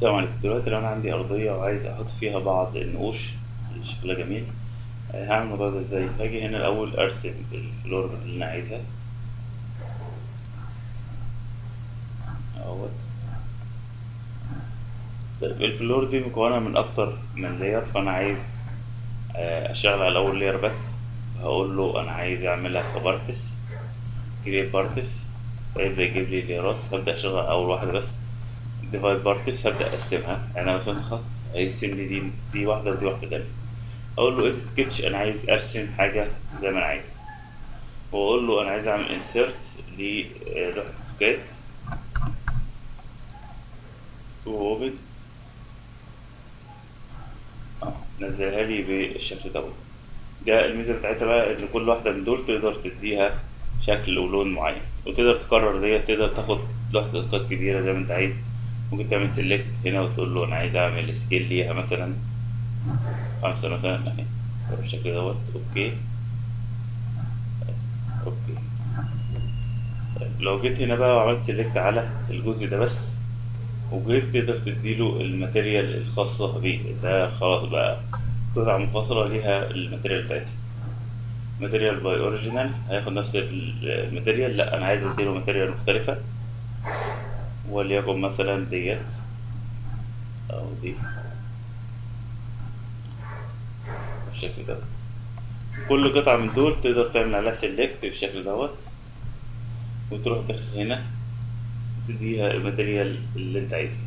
السلام عليكم دلوقتي لو انا عندي ارضيه وعايز احط فيها بعض النقوش اللي شكلها جميل آه، هعمل الموضوع ده ازاي هاجي هنا الاول ارسم الفلور اللي انا عايزها اهوت طيب الفلور دي مكونة من أكتر من لاير فأنا عايز آه، أشتغل على أول لاير بس هقول له أنا عايز أعملها كبارتس كريت بارتس فيبدأ يجيب لي لايرات هبدأ أشتغل على أول واحدة بس ديفايد بارتس هبدأ أقسمها يعني أنا رسمت خط هيقسم لي دي دي واحدة ودي واحدة تانية أقول له إيه سكتش أنا عايز أرسم حاجة زي ما أنا عايز وأقول له أنا عايز أعمل انسيرت للوحدة أوتوكاد وأوبن اه نزلها لي بالشكل دوت ده الميزه بتاعتها بقى ان كل واحده من دول تقدر تديها شكل ولون معين وتقدر تكرر ديت تقدر تاخد لوحه اسقاط كبيره زي ما انت عايز ممكن تعمل سيلكت هنا وتقول له انا عايز اعمل سكيل ليها مثلا خمسة مثلا اهي بالشكل دوت اوكي اوكي طيب لو جيت هنا بقى وعملت سيلكت على الجزء ده بس وجيت تقدر تديله الماتيريال الخاصة بيه ده خلاص بقى قطعة منفصلة ليها الماتيريال بتاعتها ماتيريال باي اوريجينال هياخد نفس الماتيريال لا انا عايز اديله ماتيريال مختلفة وليكن مثلا ديت او دي بالشكل ده كل قطعة من دول تقدر تعمل عليها سيلكت بالشكل دوت وتروح داخل هنا تديها الماتيريال اللي انت عايزها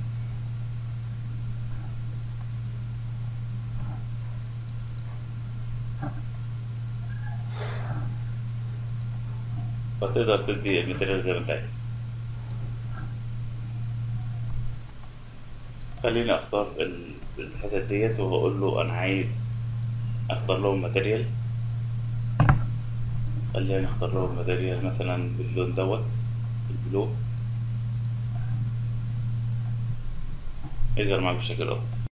فتقدر تدي الماتيريال زي ما انت عايز خليني اختار ال- الحتت ديت وهقول له انا عايز اختار لهم ماتيريال خلينا نختار لهم ماتيريال مثلا باللون دوت البلو يظهر معاك بالشكل دوت